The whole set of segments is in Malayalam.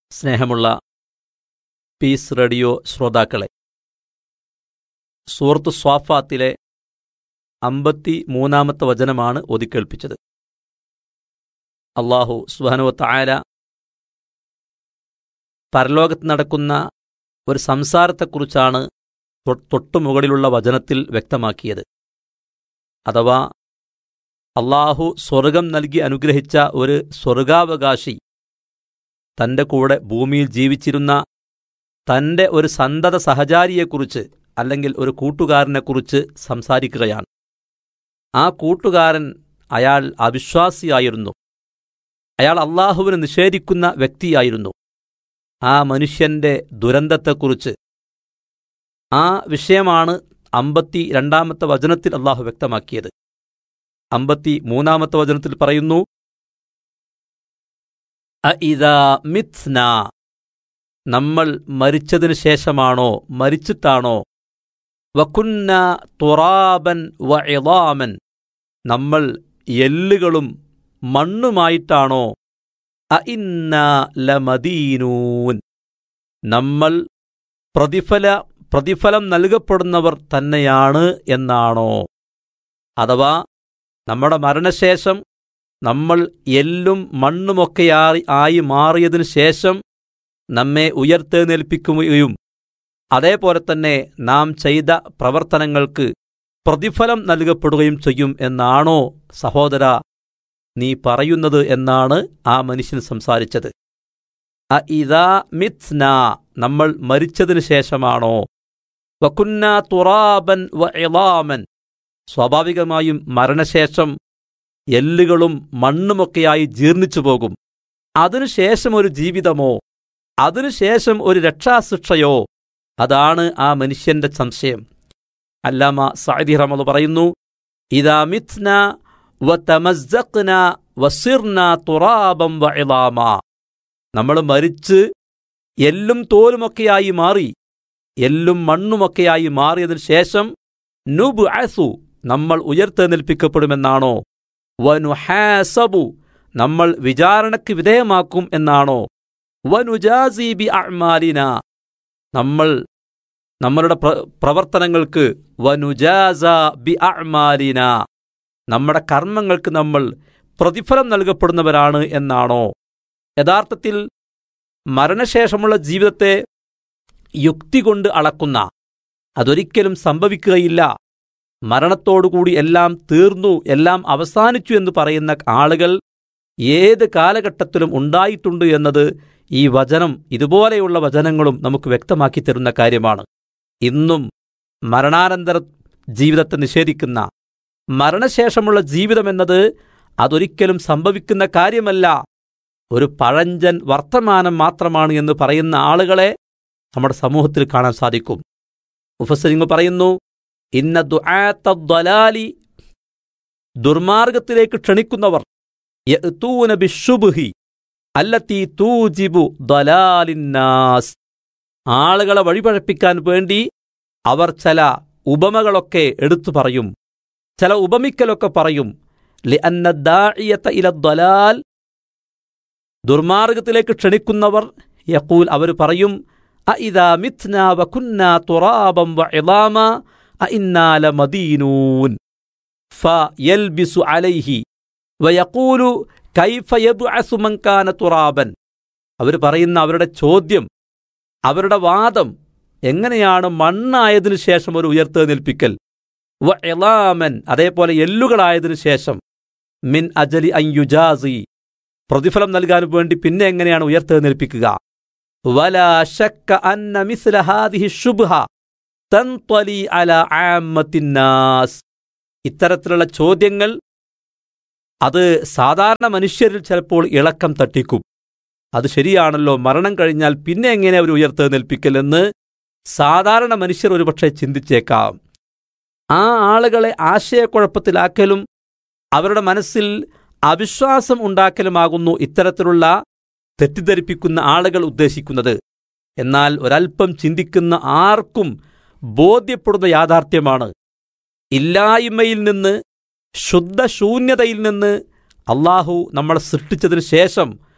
സ്നേഹമുള്ള പീസ് റേഡിയോ ശ്രോതാക്കളെ സൂറത്ത് സ്വാഫാത്തിലെ അമ്പത്തി മൂന്നാമത്തെ വചനമാണ് ഒതിക്കേൾപ്പിച്ചത് അള്ളാഹു സുബാനുവത്ത ആല പരലോകത്ത് നടക്കുന്ന ഒരു സംസാരത്തെക്കുറിച്ചാണ് തൊട്ടു മുകളിലുള്ള വചനത്തിൽ വ്യക്തമാക്കിയത് അഥവാ അള്ളാഹു സ്വർഗം നൽകി അനുഗ്രഹിച്ച ഒരു സ്വർഗാവകാശി തൻ്റെ കൂടെ ഭൂമിയിൽ ജീവിച്ചിരുന്ന തൻ്റെ ഒരു സന്തത സഹചാരിയെക്കുറിച്ച് അല്ലെങ്കിൽ ഒരു കൂട്ടുകാരനെക്കുറിച്ച് സംസാരിക്കുകയാണ് ആ കൂട്ടുകാരൻ അയാൾ അവിശ്വാസിയായിരുന്നു അയാൾ അള്ളാഹുവിന് നിഷേധിക്കുന്ന വ്യക്തിയായിരുന്നു ആ മനുഷ്യന്റെ ദുരന്തത്തെക്കുറിച്ച് ആ വിഷയമാണ് അമ്പത്തി രണ്ടാമത്തെ വചനത്തിൽ അള്ളാഹു വ്യക്തമാക്കിയത് അമ്പത്തി മൂന്നാമത്തെ വചനത്തിൽ പറയുന്നു അഇദാ മിത്ന നമ്മൾ മരിച്ചതിനു ശേഷമാണോ മരിച്ചിട്ടാണോ വക്കുന്ന തുറാബൻ വ ഇളാമൻ നമ്മൾ എല്ലുകളും മണ്ണുമായിട്ടാണോ അഇന്ന ലമദീനൂൻ നമ്മൾ പ്രതിഫല പ്രതിഫലം നൽകപ്പെടുന്നവർ തന്നെയാണ് എന്നാണോ അഥവാ നമ്മുടെ മരണശേഷം നമ്മൾ എല്ലും മണ്ണുമൊക്കെയായി ആയി മാറിയതിനു ശേഷം നമ്മെ ഉയർത്തെഴുന്നേൽപ്പിക്കുകയും അതേപോലെ തന്നെ നാം ചെയ്ത പ്രവർത്തനങ്ങൾക്ക് പ്രതിഫലം നൽകപ്പെടുകയും ചെയ്യും എന്നാണോ സഹോദര നീ പറയുന്നത് എന്നാണ് ആ മനുഷ്യൻ സംസാരിച്ചത് അ ഇതാ മിത്ന നമ്മൾ മരിച്ചതിനു ശേഷമാണോ വക്കുന്ന തുറാബൻ വ ഇളാമൻ സ്വാഭാവികമായും മരണശേഷം എല്ലുകളും മണ്ണുമൊക്കെയായി ജീർണിച്ചു പോകും അതിനുശേഷം ഒരു ജീവിതമോ അതിനുശേഷം ഒരു രക്ഷാശിക്ഷയോ അതാണ് ആ മനുഷ്യന്റെ സംശയം അല്ലാമ സഅദി റമദ് പറയുന്നു ഇതാ മിത്ന വ തമസ്സഖ്ന വസിർന തുറാബം വ ഇളാമ നമ്മൾ മരിച്ച് എല്ലും തോലുമൊക്കെയായി മാറി എല്ലും മണ്ണുമൊക്കെയായി മാറിയതിനു ശേഷം നുബ് അസു നമ്മൾ ഉയർത്തെഴുന്നേൽപ്പിക്കപ്പെടുമെന്നാണോ വനുഹാസബു നമ്മൾ വിചാരണയ്ക്ക് വിധേയമാക്കും എന്നാണോ വനുജാസി ബി അഅ്മാലിന നമ്മൾ നമ്മളുടെ പ്രവർത്തനങ്ങൾക്ക് വനുജാസ ബി അഅ്മാലിന നമ്മുടെ കർമ്മങ്ങൾക്ക് നമ്മൾ പ്രതിഫലം നൽകപ്പെടുന്നവരാണ് എന്നാണോ യഥാർത്ഥത്തിൽ മരണശേഷമുള്ള ജീവിതത്തെ യുക്തി കൊണ്ട് അളക്കുന്ന അതൊരിക്കലും സംഭവിക്കുകയില്ല മരണത്തോടുകൂടി എല്ലാം തീർന്നു എല്ലാം അവസാനിച്ചു എന്ന് പറയുന്ന ആളുകൾ ഏത് കാലഘട്ടത്തിലും ഉണ്ടായിട്ടുണ്ട് എന്നത് ഈ വചനം ഇതുപോലെയുള്ള വചനങ്ങളും നമുക്ക് വ്യക്തമാക്കി തരുന്ന കാര്യമാണ് ഇന്നും മരണാനന്തര ജീവിതത്തെ നിഷേധിക്കുന്ന മരണശേഷമുള്ള ജീവിതമെന്നത് അതൊരിക്കലും സംഭവിക്കുന്ന കാര്യമല്ല ഒരു പഴഞ്ചൻ വർത്തമാനം മാത്രമാണ് എന്ന് പറയുന്ന ആളുകളെ നമ്മുടെ സമൂഹത്തിൽ കാണാൻ സാധിക്കും മുഫസരിങ്ങൾ പറയുന്നു ഇന്ന ദുആത്തദ്ദലാലി ദുർമാർഗത്തിലേക്ക് ക്ഷണിക്കുന്നവർ യഅ്തൂന ബിശുബ്ഹി അല്ലത്തി തൂജിബു ദലാലിന്നാസ് ആളുകളെ വഴിപഴപ്പിക്കാൻ വേണ്ടി അവർ ചില ഉപമകളൊക്കെ എടുത്തു പറയും ചില ഉപമിക്കലൊക്കെ പറയും ലിഅന്ന ദാഇയത ഇല ദലാൽ ദുർമാർഗത്തിലേക്ക് ക്ഷണിക്കുന്നവർ യഖൂൽ അവർ പറയും അഇദാ മിത്ന വകുന്ന തുറാബം വഇളാമ അഇന്നാ ലമദീനൂൻ ഫയൽബിസു അലൈഹി വയഖൂലു കൈഫ യബ്അസു മൻ കാന തുറാബൻ അവർ പറയുന്ന അവരുടെ ചോദ്യം അവരുടെ വാദം എങ്ങനെയാണ് മണ്ണായതിനു ശേഷം ഒരു ഉയർത്തെഴുന്നേൽപ്പിക്കൽ വ എലാമൻ അതേപോലെ എല്ലുകളായതിനു ശേഷം മിൻ അജലി അയ്യുജാസി പ്രതിഫലം നൽകാൻ വേണ്ടി പിന്നെ എങ്ങനെയാണ് ഉയർത്തെഴുന്നേൽപ്പിക്കുക വലാ ശക്ക അന്ന മിസ്ല ഹാദിഹി ശുബ്ഹ തൻത്വലി അല ആമ്മത്തിന്നാസ് ഇത്തരത്തിലുള്ള ചോദ്യങ്ങൾ അത് സാധാരണ മനുഷ്യരിൽ ചിലപ്പോൾ ഇളക്കം തട്ടിക്കും അത് ശരിയാണല്ലോ മരണം കഴിഞ്ഞാൽ പിന്നെ എങ്ങനെ അവർ ഉയർത്തെഴുന്നേൽപ്പിക്കലെന്ന് സാധാരണ മനുഷ്യർ ഒരുപക്ഷെ ചിന്തിച്ചേക്കാം ആ ആളുകളെ ആശയക്കുഴപ്പത്തിലാക്കലും അവരുടെ മനസ്സിൽ അവിശ്വാസം ഉണ്ടാക്കലുമാകുന്നു ഇത്തരത്തിലുള്ള തെറ്റിദ്ധരിപ്പിക്കുന്ന ആളുകൾ ഉദ്ദേശിക്കുന്നത് എന്നാൽ ഒരൽപ്പം ചിന്തിക്കുന്ന ആർക്കും ബോധ്യപ്പെടുന്ന യാഥാർത്ഥ്യമാണ് ഇല്ലായ്മയിൽ നിന്ന് ശുദ്ധശൂന്യതയിൽ നിന്ന് അള്ളാഹു നമ്മളെ സൃഷ്ടിച്ചതിന് ശേഷം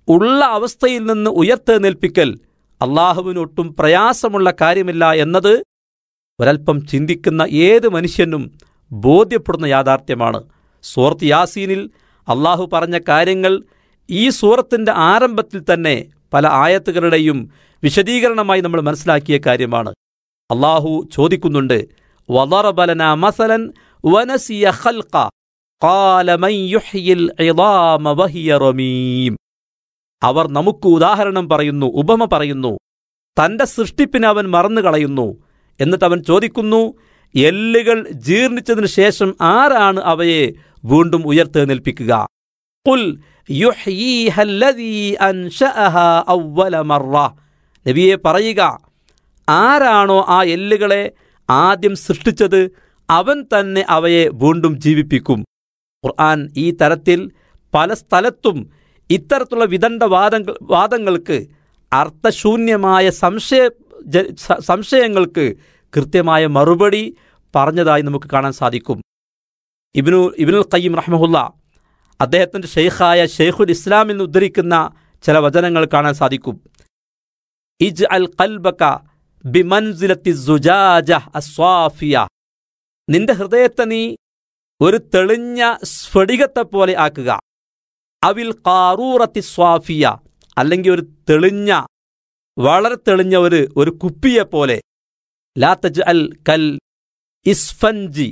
ഉള്ള അവസ്ഥയിൽ നിന്ന് ഉയർത്തെഴുന്നേൽപ്പിക്കൽ അള്ളാഹുവിനൊട്ടും പ്രയാസമുള്ള കാര്യമില്ല എന്നത് ഒരൽപ്പം ചിന്തിക്കുന്ന ഏത് മനുഷ്യനും ബോധ്യപ്പെടുന്ന യാഥാർത്ഥ്യമാണ് സൂറത്ത് യാസീനിൽ അള്ളാഹു പറഞ്ഞ കാര്യങ്ങൾ ഈ സൂറത്തിൻ്റെ ആരംഭത്തിൽ തന്നെ പല ആയത്തുകളുടെയും വിശദീകരണമായി നമ്മൾ മനസ്സിലാക്കിയ കാര്യമാണ് അള്ളാഹു ചോദിക്കുന്നുണ്ട് വദറബലന മസലൻ വനസിയ ഖൽഖ ഖാല മൻ യുഹ്യിൽ ഇളാമ വഹിയ റമീം അവർ നമുക്ക് ഉദാഹരണം പറയുന്നു ഉപമ പറയുന്നു തന്റെ സൃഷ്ടിപ്പിനെ അവൻ മറന്നു കളയുന്നു എന്നിട്ട് അവൻ ചോദിക്കുന്നു എല്ലുകൾ ജീർണിച്ചതിനു ശേഷം ആരാണ് അവയെ വീണ്ടും ഉയർത്തെഴുന്നേൽപ്പിക്കുക ഖുൽ യുഹ്യീഹല്ലദീ അൻശഅഹാ അവ്വല മർറ നബിയെ പറയുക ആരാണോ ആ എല്ലുകളെ ആദ്യം സൃഷ്ടിച്ചത് അവൻ തന്നെ അവയെ വീണ്ടും ജീവിപ്പിക്കും ഖുർആൻ ഈ തരത്തിൽ പല സ്ഥലത്തും ഇത്തരത്തിലുള്ള വിദണ്ഡ വാദങ്ങൾ വാദങ്ങൾക്ക് അർത്ഥശൂന്യമായ സംശയ ജ- സ- സംശയങ്ങൾക്ക് കൃത്യമായ മറുപടി പറഞ്ഞതായി നമുക്ക് കാണാൻ സാധിക്കും ഇബിനു ഇബിനുൽ ഖയ്യിം റഹ്മഹുല്ല അദ്ദേഹത്തിൻ്റെ ഷെയ്ഖായ ഷെയ്ഖുൽ ഇസ്ലാമിൽ നിന്ന് ഉദ്ധരിക്കുന്ന ചില വചനങ്ങൾ കാണാൻ സാധിക്കും ഇജ് അൽ കൽബക ബിമൻസിലത്തി സുജാജ അസ്വാഫിയ നിന്റെ ഹൃദയത്തെ നീ ഒരു തെളിഞ്ഞ സ്ഫടികത്തെ പോലെ ആക്കുക അവിൽ കാറൂറത്തി സ്വാഫിയ അല്ലെങ്കിൽ ഒരു തെളിഞ്ഞ വളരെ തെളിഞ്ഞ ഒരു ഒരു കുപ്പിയെ പോലെ ലാത്തജ് അൽ കൽ ഇസ്ഫൻജി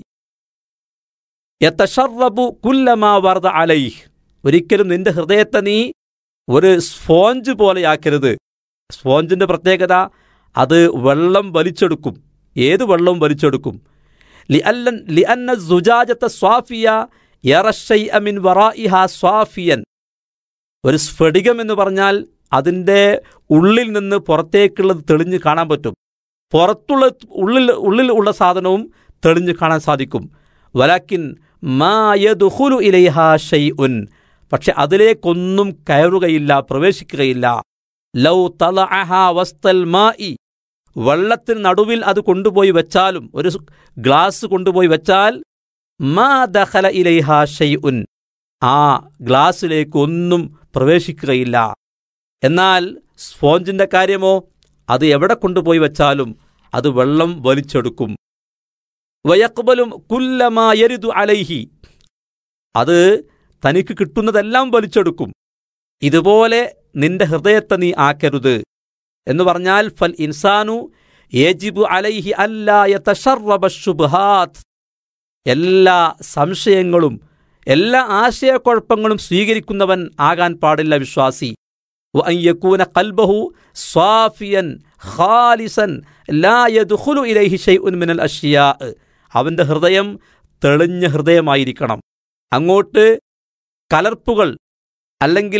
യത്തഷറബു കുല്ലമാ വർദ അലൈഹ് ഒരിക്കലും നിന്റെ ഹൃദയത്തെ നീ ഒരു സ്പോഞ്ച് പോലെയാക്കരുത് സ്പോഞ്ചിന്റെ പ്രത്യേകത അത് വെള്ളം വലിച്ചെടുക്കും ഏത് വെള്ളവും വലിച്ചെടുക്കും ലി അല്ലൻ ലി അന്ന സുജാജത്തെ സ്വാഫിയ യറഷൈ അമിൻ വറായിഹ സ്വാഫിയൻ ഒരു സ്ഫടികം എന്ന് പറഞ്ഞാൽ അതിൻ്റെ ഉള്ളിൽ നിന്ന് പുറത്തേക്കുള്ളത് തെളിഞ്ഞ് കാണാൻ പറ്റും പുറത്തുള്ള ഉള്ളിൽ ഉള്ളിൽ ഉള്ള സാധനവും തെളിഞ്ഞ് കാണാൻ സാധിക്കും വലാക്കിൻ മായദുഹുലു ഇലൈഹ ഷൈഉൻ പക്ഷെ അതിലേക്കൊന്നും കയറുകയില്ല പ്രവേശിക്കുകയില്ല ലൗ തലഅഹ വസ്തൽ മായി വെള്ളത്തിന് നടുവിൽ അത് കൊണ്ടുപോയി വെച്ചാലും ഒരു ഗ്ലാസ് കൊണ്ടുപോയി വെച്ചാൽ മാ ദഖല ഇലൈഹ ഷൈഉൻ ആ ഗ്ലാസ്സിലേക്ക് ഒന്നും പ്രവേശിക്കുകയില്ല എന്നാൽ സ്പോഞ്ചിന്റെ കാര്യമോ അത് എവിടെ കൊണ്ടുപോയി വെച്ചാലും അത് വെള്ളം വലിച്ചെടുക്കും വയക്ബലും കുല്ലമായരുതു അലൈഹി അത് തനിക്ക് കിട്ടുന്നതെല്ലാം വലിച്ചെടുക്കും ഇതുപോലെ നിന്റെ ഹൃദയത്തെ നീ ആക്കരുത് എന്ന് പറഞ്ഞാൽ ഫൽ ഇൻസാനു യേജിബു അലൈഹി അല്ലായ തഷർവബുബാത്ത് എല്ലാ സംശയങ്ങളും എല്ലാ ആശയക്കുഴപ്പങ്ങളും സ്വീകരിക്കുന്നവൻ ആകാൻ പാടില്ല വിശ്വാസി വഅയ്യക്കൂന ഖൽബഹു സ്വാഫിയൻ ഖാലിസൻ ലാ യദ്ഖുലു ഇലൈഹി ഷൈഉൻ മിനൽ അഷ്യാ അവന്റെ ഹൃദയം തെളിഞ്ഞ ഹൃദയമായിരിക്കണം അങ്ങോട്ട് കലർപ്പുകൾ അല്ലെങ്കിൽ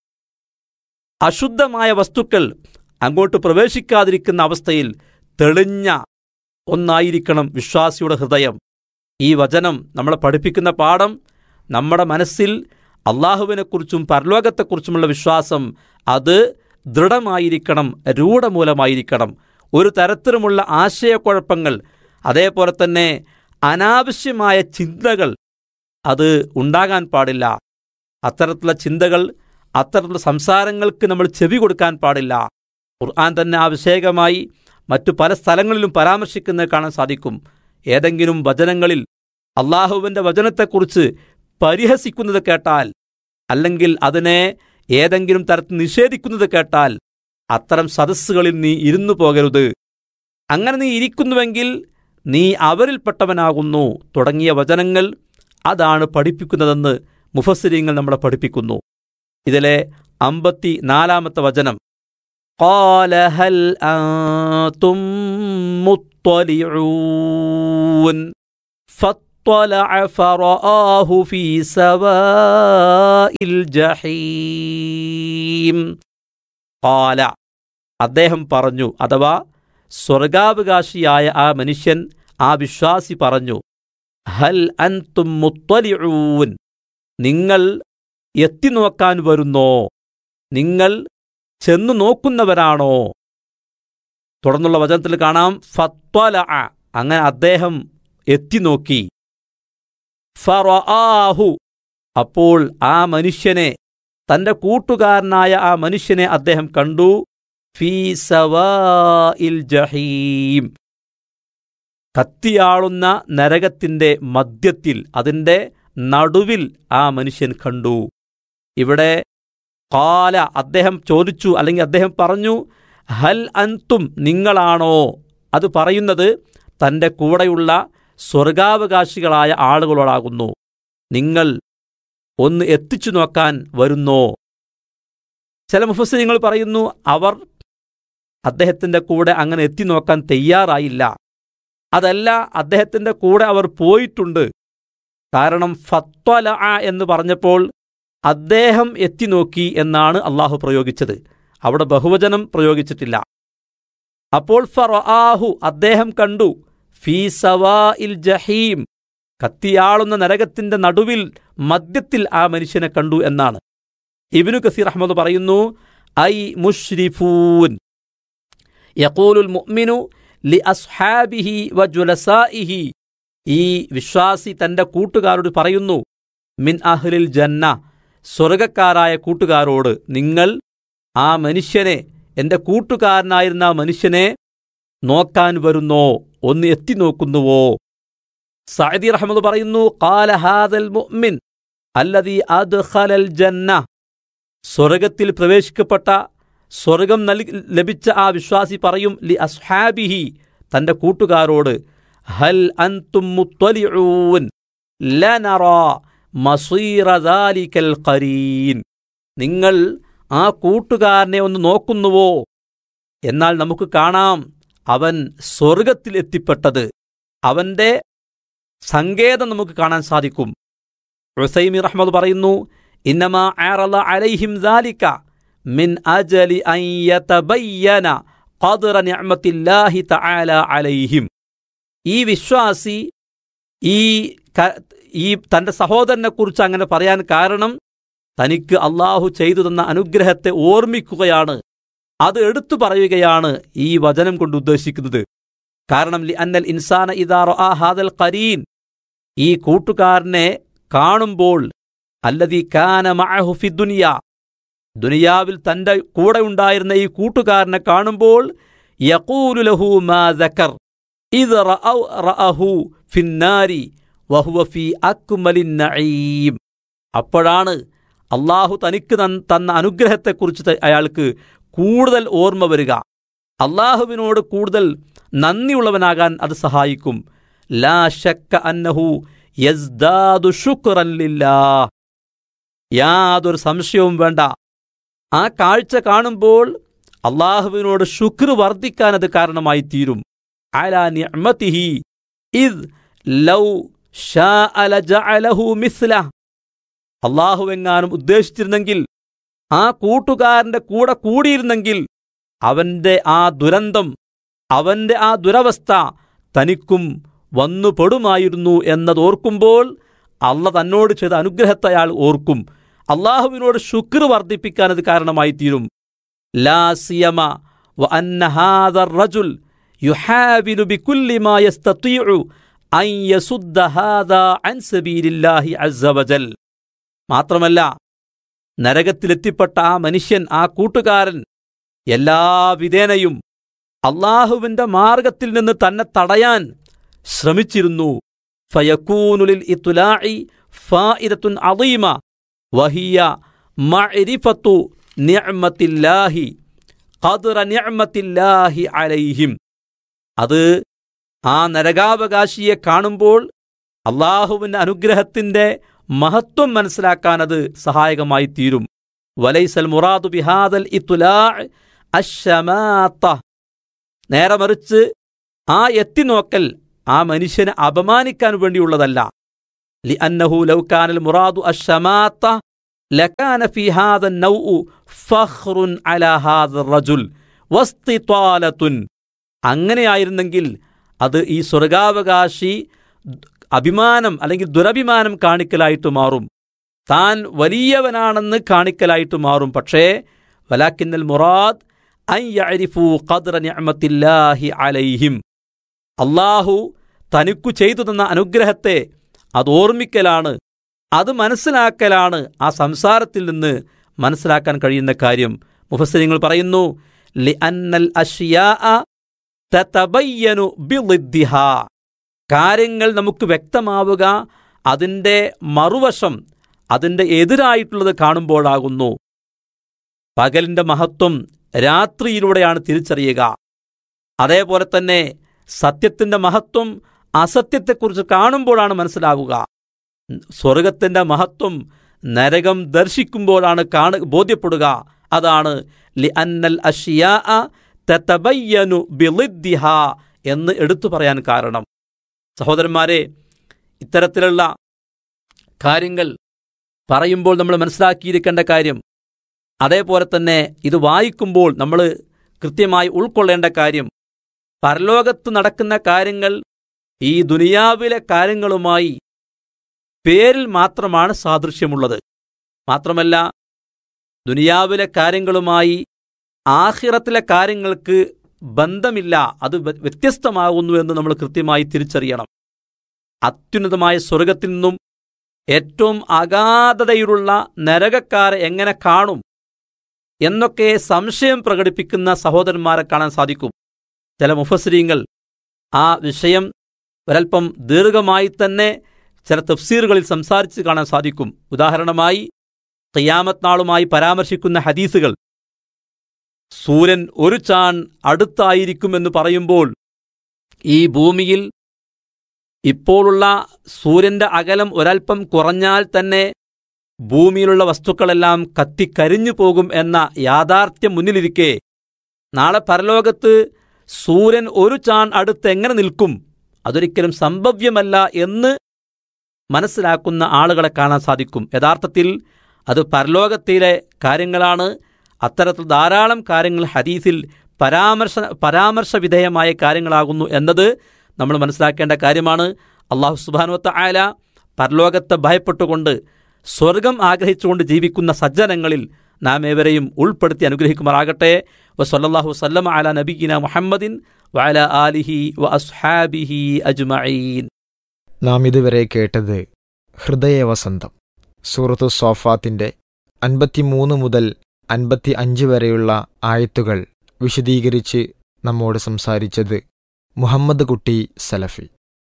അശുദ്ധമായ വസ്തുക്കൾ അങ്ങോട്ട് പ്രവേശിക്കാതിരിക്കുന്ന അവസ്ഥയിൽ തെളിഞ്ഞ ഒന്നായിരിക്കണം വിശ്വാസിയുടെ ഹൃദയം ഈ വചനം നമ്മളെ പഠിപ്പിക്കുന്ന പാഠം നമ്മുടെ മനസ്സിൽ അള്ളാഹുവിനെക്കുറിച്ചും പരലോകത്തെക്കുറിച്ചുമുള്ള വിശ്വാസം അത് ദൃഢമായിരിക്കണം രൂഢമൂലമായിരിക്കണം ഒരു തരത്തിലുമുള്ള ആശയക്കുഴപ്പങ്ങൾ അതേപോലെ തന്നെ അനാവശ്യമായ ചിന്തകൾ അത് ഉണ്ടാകാൻ പാടില്ല അത്തരത്തിലുള്ള ചിന്തകൾ അത്തരത്തിലുള്ള സംസാരങ്ങൾക്ക് നമ്മൾ ചെവി കൊടുക്കാൻ പാടില്ല ഖുർആൻ തന്നെ ആ വിഷയകമായി മറ്റു പല സ്ഥലങ്ങളിലും പരാമർശിക്കുന്നത് കാണാൻ സാധിക്കും ഏതെങ്കിലും വചനങ്ങളിൽ അള്ളാഹുവിൻ്റെ വചനത്തെക്കുറിച്ച് പരിഹസിക്കുന്നത് കേട്ടാൽ അല്ലെങ്കിൽ അതിനെ ഏതെങ്കിലും തരത്തിൽ നിഷേധിക്കുന്നത് കേട്ടാൽ അത്തരം സദസ്സുകളിൽ നീ ഇരുന്നു പോകരുത് അങ്ങനെ നീ ഇരിക്കുന്നുവെങ്കിൽ നീ അവരിൽപ്പെട്ടവനാകുന്നു തുടങ്ങിയ വചനങ്ങൾ അതാണ് പഠിപ്പിക്കുന്നതെന്ന് മുഫസ്സിരിങ്ങൾ നമ്മളെ പഠിപ്പിക്കുന്നു ഇതിലെ അമ്പത്തി നാലാമത്തെ വചനം قال هل أنتم مطلعون فاطلع فرآه في سواء الجحيم قال അദ്ദേഹം പറഞ്ഞു അഥവാ സ്വർഗാവകാശിയായ ആ മനുഷ്യൻ ആ വിശ്വാസി പറഞ്ഞു ഹൽ അൻതും മുത്തലിഊൻ നിങ്ങൾ എത്തിനോക്കാൻ വരുന്നോ നിങ്ങൾ ചെന്നു നോക്കുന്നവരാണോ തുടർന്നുള്ള വചനത്തിൽ കാണാം ഫത്വല അങ്ങനെ അദ്ദേഹം എത്തിനോക്കി ഫറആഹു അപ്പോൾ ആ മനുഷ്യനെ തന്റെ കൂട്ടുകാരനായ ആ മനുഷ്യനെ അദ്ദേഹം കണ്ടു ഫീ സവാഇൽ ജഹീം കത്തിയാളുന്ന നരകത്തിന്റെ മധ്യത്തിൽ അതിന്റെ നടുവിൽ ആ മനുഷ്യൻ കണ്ടു ഇവിടെ കാല അദ്ദേഹം ചോദിച്ചു അല്ലെങ്കിൽ അദ്ദേഹം പറഞ്ഞു ഹൽ അൻതും നിങ്ങളാണോ അത് പറയുന്നത് തൻ്റെ കൂടെയുള്ള സ്വർഗാവകാശികളായ ആളുകളോടാകുന്നു നിങ്ങൾ ഒന്ന് എത്തിച്ചു നോക്കാൻ വരുന്നോ ചില മുഫസ്സിങ്ങൾ പറയുന്നു അവർ അദ്ദേഹത്തിൻ്റെ കൂടെ അങ്ങനെ എത്തി നോക്കാൻ തയ്യാറായില്ല അതല്ല അദ്ദേഹത്തിൻ്റെ കൂടെ അവർ പോയിട്ടുണ്ട് കാരണം ഫത്വല എന്ന് പറഞ്ഞപ്പോൾ അദ്ദേഹം എത്തി നോക്കി എന്നാണ് അള്ളാഹു പ്രയോഗിച്ചത് അവിടെ ബഹുവചനം പ്രയോഗിച്ചിട്ടില്ല അപ്പോൾ ഫറാഹു അദ്ദേഹം കണ്ടു ഫീ സവാ ഇൽ ജഹീം കത്തിയാളുന്ന നരകത്തിന്റെ നടുവിൽ മധ്യത്തിൽ ആ മനുഷ്യനെ കണ്ടു എന്നാണ് ഇബിനു കസീർ അഹമ്മദ് പറയുന്നു ഐ മുഷ്രിഫൂൻ യഖൂലുൽ മുഅ്മിനു ലി അസ്ഹാബിഹി വ ജുലസാഇഹി ഈ വിശ്വാസി തന്റെ കൂട്ടുകാരോട് പറയുന്നു മിൻ അഹ്ലിൽ ജന്ന സ്വർഗക്കാരായ കൂട്ടുകാരോട് നിങ്ങൾ ആ മനുഷ്യനെ എന്റെ കൂട്ടുകാരനായിരുന്ന ആ മനുഷ്യനെ നോക്കാൻ വരുന്നോ ഒന്ന് എത്തി നോക്കുന്നുവോ സഅദി റഹ്മദ് പറയുന്നു ഖാല ഹാദൽ മുഅ്മിൻ അല്ലദീ അദ്ഖലൽ ജന്ന സ്വർഗത്തിൽ പ്രവേശിക്കപ്പെട്ട സ്വർഗം നൽകി ലഭിച്ച ആ വിശ്വാസി പറയും ലി അസ്ഹാബിഹി തന്റെ കൂട്ടുകാരോട് ഹൽ അൻതും മുത്വലിഊൻ ലനറാ മസീറ ദാലിക്കൽ ഖരീൻ നിങ്ങൾ ആ കൂട്ടുകാരനെ ഒന്ന് നോക്കുന്നുവോ എന്നാൽ നമുക്ക് കാണാം അവൻ സ്വർഗത്തിൽ എത്തിപ്പെട്ടത് അവന്റെ സങ്കേതം നമുക്ക് കാണാൻ സാധിക്കും ഉസൈമി റഹ്മദ് പറയുന്നു ഇന്നമാ ആറല അലൈഹിം ദാലിക മിൻ അജലി അൻ യതബയ്യന ഖദ്റ നിഅമത്തില്ലാഹി തആല അലൈഹിം ഈ വിശ്വാസി ഈ ഈ തന്റെ സഹോദരനെക്കുറിച്ച് അങ്ങനെ പറയാൻ കാരണം തനിക്ക് അള്ളാഹു ചെയ്തു തന്ന അനുഗ്രഹത്തെ ഓർമ്മിക്കുകയാണ് അത് എടുത്തു പറയുകയാണ് ഈ വചനം കൊണ്ട് ഉദ്ദേശിക്കുന്നത് കാരണം ലി അന്നൽ ഇൻസാന ഇദാറോ ആ ഹാദൽ കരീൻ ഈ കൂട്ടുകാരനെ കാണുമ്പോൾ അല്ലതി കാന മഅഹുഫി ദുനിയ ദുനിയാവിൽ തന്റെ കൂടെ ഉണ്ടായിരുന്ന ഈ കൂട്ടുകാരനെ കാണുമ്പോൾ യഖൂലു ലഹു മാ ദക്കർ ഇത് റഅഹു ഫിന്നാരി വഹുവ ഫി അക്മലിൻ നഈം അപ്പോഴാണ് അള്ളാഹു തനിക്ക് തന്ന അനുഗ്രഹത്തെക്കുറിച്ച് അയാൾക്ക് കൂടുതൽ ഓർമ്മ വരിക അള്ളാഹുവിനോട് കൂടുതൽ നന്ദിയുള്ളവനാകാൻ അത് സഹായിക്കും ലാ ഷക്ക അന്നഹു യസ്ദാദു ശുക്റൻ ലില്ലാ യാതൊരു സംശയവും വേണ്ട ആ കാഴ്ച കാണുമ്പോൾ അള്ളാഹുവിനോട് ശുക്ർ വർദ്ധിക്കാൻ അത് കാരണമായി തീരും അലാ നിഅമതിഹി ഇദ് ലൗ ഷാ അല ജഅലഹു മിസ്ല അള്ളാഹുവെങ്ങാനും ഉദ്ദേശിച്ചിരുന്നെങ്കിൽ ആ കൂട്ടുകാരന്റെ കൂടെ കൂടിയിരുന്നെങ്കിൽ അവന്റെ ആ ദുരന്തം അവന്റെ ആ ദുരവസ്ഥ തനിക്കും വന്നുപെടുമായിരുന്നു എന്നതോർക്കുമ്പോൾ അള്ള തന്നോട് ചെയ്ത അനുഗ്രഹത്തെ അയാൾ ഓർക്കും അള്ളാഹുവിനോട് ശുക്ർ വർദ്ധിപ്പിക്കാൻ അത് കാരണമായി തീരും ലാ സിയമ വ അന്ന ഹാദർ റജുൽ യുഹാവിലു ബികുല്ലി മാ യസ്തതീഉ അൻ യസുദ്ദ ഹാദാ അൻ സബീലില്ലാഹി അസ്സ വജൽ മാത്രമല്ല നരകത്തിലെത്തിപ്പെട്ട ആ മനുഷ്യൻ ആ കൂട്ടുകാരൻ എല്ലാ വിധേനയും അള്ളാഹുവിന്റെ മാർഗത്തിൽ നിന്ന് തന്നെ തടയാൻ ശ്രമിച്ചിരുന്നു ഫയക്കൂനുലിൽ ഇത്തുലാഇ ഫായിദത്തുൻ അദീമ വഹിയ മഅരിഫത്തു നിഅമത്തില്ലാഹി ഖദ്റ നിഅമത്തില്ലാഹി അലൈഹിം അത് ആ നരകാവകാശിയെ കാണുമ്പോൾ അള്ളാഹുവിന്റെ അനുഗ്രഹത്തിന്റെ മഹത്വം മനസ്സിലാക്കാൻ അത് സഹായകമായി തീരും വലൈസൽ മുറാദു ബിഹാദൽ ഇത്തുലാ അശമാത്ത നേരെ മറിച്ച് ആ എത്തിനോക്കൽ ആ മനുഷ്യനെ അപമാനിക്കാൻ വേണ്ടിയുള്ളതല്ല ലി അന്നഹു ലൗക്കാനൽ മുറാദു അശമാത്ത ലക്കാന ഫി ഹാദ നൗഉ ഫഖ്റുൻ അലാ ഹാദ റജുൽ വസ്തിത്വാലത്തുൻ അങ്ങനെയായിരുന്നെങ്കിൽ അത് ഈ സ്വർഗാവകാശി അഭിമാനം അല്ലെങ്കിൽ ദുരഭിമാനം കാണിക്കലായിട്ട് മാറും താൻ വലിയവനാണെന്ന് കാണിക്കലായിട്ട് മാറും പക്ഷേ വലാക്കിന്നൽ മുറാദ് അൻ യഅരിഫു ഖദ്റ നിഅമത്തില്ലാഹി അലൈഹിം അള്ളാഹു തനിക്കു ചെയ്തു തന്ന അനുഗ്രഹത്തെ അത് ഓർമ്മിക്കലാണ് അത് മനസ്സിലാക്കലാണ് ആ സംസാരത്തിൽ നിന്ന് മനസ്സിലാക്കാൻ കഴിയുന്ന കാര്യം മുഫസ്സിരിങ്ങൾ പറയുന്നു ലി അന്നൽ അഷിയാ തതബയ്യനു ബിളിദ്ദിഹ കാര്യങ്ങൾ നമുക്ക് വ്യക്തമാവുക അതിൻ്റെ മറുവശം അതിൻ്റെ എതിരായിട്ടുള്ളത് കാണുമ്പോഴാകുന്നു പകലിൻ്റെ മഹത്വം രാത്രിയിലൂടെയാണ് തിരിച്ചറിയുക അതേപോലെ തന്നെ സത്യത്തിൻ്റെ മഹത്വം അസത്യത്തെക്കുറിച്ച് കാണുമ്പോഴാണ് മനസ്സിലാവുക സ്വർഗത്തിൻ്റെ മഹത്വം നരകം ദർശിക്കുമ്പോഴാണ് കാണു ബോധ്യപ്പെടുക അതാണ് ലി അന്നൽ അഷിയാ തതബയ്യനു ബിളിദ്ദിഹ എന്ന് എടുത്തു പറയാൻ കാരണം സഹോദരന്മാരെ ഇത്തരത്തിലുള്ള കാര്യങ്ങൾ പറയുമ്പോൾ നമ്മൾ മനസ്സിലാക്കിയിരിക്കേണ്ട കാര്യം അതേപോലെ തന്നെ ഇത് വായിക്കുമ്പോൾ നമ്മൾ കൃത്യമായി ഉൾക്കൊള്ളേണ്ട കാര്യം പരലോകത്ത് നടക്കുന്ന കാര്യങ്ങൾ ഈ ദുനിയാവിലെ കാര്യങ്ങളുമായി പേരിൽ മാത്രമാണ് സാദൃശ്യമുള്ളത് മാത്രമല്ല ദുനിയാവിലെ കാര്യങ്ങളുമായി ആഹിറത്തിലെ കാര്യങ്ങൾക്ക് ബന്ധമില്ല അത് വ്യ- വ്യത്യസ്തമാകുന്നു എന്ന് നമ്മൾ കൃത്യമായി തിരിച്ചറിയണം അത്യുന്നതമായ സ്വർഗത്തിൽ നിന്നും ഏറ്റവും അഗാധതയിലുള്ള നരകക്കാരെ എങ്ങനെ കാണും എന്നൊക്കെ സംശയം പ്രകടിപ്പിക്കുന്ന സഹോദരന്മാരെ കാണാൻ സാധിക്കും ചില മുഫസ്രീങ്ങൾ ആ വിഷയം ഒരൽപ്പം ദീർഘമായി തന്നെ ചില തഫ്സീറുകളിൽ സംസാരിച്ച് കാണാൻ സാധിക്കും ഉദാഹരണമായി ഖിയാമത്ത് നാളുമായി പരാമർശിക്കുന്ന ഹദീസുകൾ സൂര്യൻ ഒരു ചാൺ അടുത്തായിരിക്കുമെന്ന് പറയുമ്പോൾ ഈ ഭൂമിയിൽ ഇപ്പോഴുള്ള സൂര്യന്റെ അകലം ഒരൽപ്പം കുറഞ്ഞാൽ തന്നെ ഭൂമിയിലുള്ള വസ്തുക്കളെല്ലാം കത്തിക്കരിഞ്ഞു പോകും എന്ന യാഥാർത്ഥ്യം മുന്നിലിരിക്കെ നാളെ പരലോകത്ത് സൂര്യൻ ഒരു ചാൺ അടുത്ത് എങ്ങനെ നിൽക്കും അതൊരിക്കലും സംഭവ്യമല്ല എന്ന് മനസ്സിലാക്കുന്ന ആളുകളെ കാണാൻ സാധിക്കും യഥാർത്ഥത്തിൽ അത് പരലോകത്തിലെ കാര്യങ്ങളാണ് അത്തരത്തിൽ ധാരാളം കാര്യങ്ങൾ ഹദീസിൽ പരാമർശ പരാമർശ വിധേയമായ കാര്യങ്ങളാകുന്നു എന്നത് നമ്മൾ മനസ്സിലാക്കേണ്ട കാര്യമാണ് അള്ളാഹു സുബാനുവത്ത ആയ പരലോകത്തെ ഭയപ്പെട്ടുകൊണ്ട് സ്വർഗം ആഗ്രഹിച്ചുകൊണ്ട് ജീവിക്കുന്ന സജ്ജനങ്ങളിൽ നാം ഏവരെയും ഉൾപ്പെടുത്തി അനുഗ്രഹിക്കുമാറാകട്ടെ വസല്ലാഹു വസല്ലമ അല നബീന മുഹമ്മദിൻ വഅല ആലിഹി വ അസ്ഹാബിഹി അജ്മഈൻ നാം ഇതുവരെ കേട്ടത് ഹൃദയവസന്തം സൂറത്തു സോഫാത്തിന്റെ അൻപത്തിമൂന്ന് മുതൽ അൻപത്തി അഞ്ച് വരെയുള്ള ആയത്തുകൾ വിശദീകരിച്ച് നമ്മോട് സംസാരിച്ചത് മുഹമ്മദ് കുട്ടി സലഫി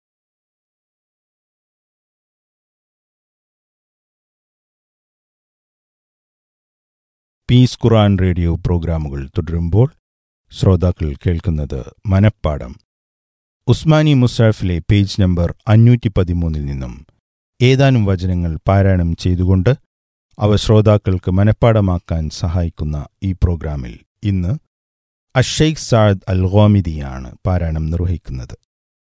പീസ് ഖുറാൻ റേഡിയോ പ്രോഗ്രാമുകൾ തുടരുമ്പോൾ ശ്രോതാക്കൾ കേൾക്കുന്നത് മനപ്പാടം ഉസ്മാനി മുസാഫിലെ പേജ് നമ്പർ അഞ്ഞൂറ്റി പതിമൂന്നിൽ നിന്നും ഏതാനും വചനങ്ങൾ പാരായണം ചെയ്തുകൊണ്ട് അവ ശ്രോതാക്കൾക്ക് മനപ്പാടമാക്കാൻ സഹായിക്കുന്ന ഈ പ്രോഗ്രാമിൽ ഇന്ന് അഷെയ്ഖ് സാദ് അൽ ഗോമിദിയാണ് പാരായണം നിർവഹിക്കുന്നത്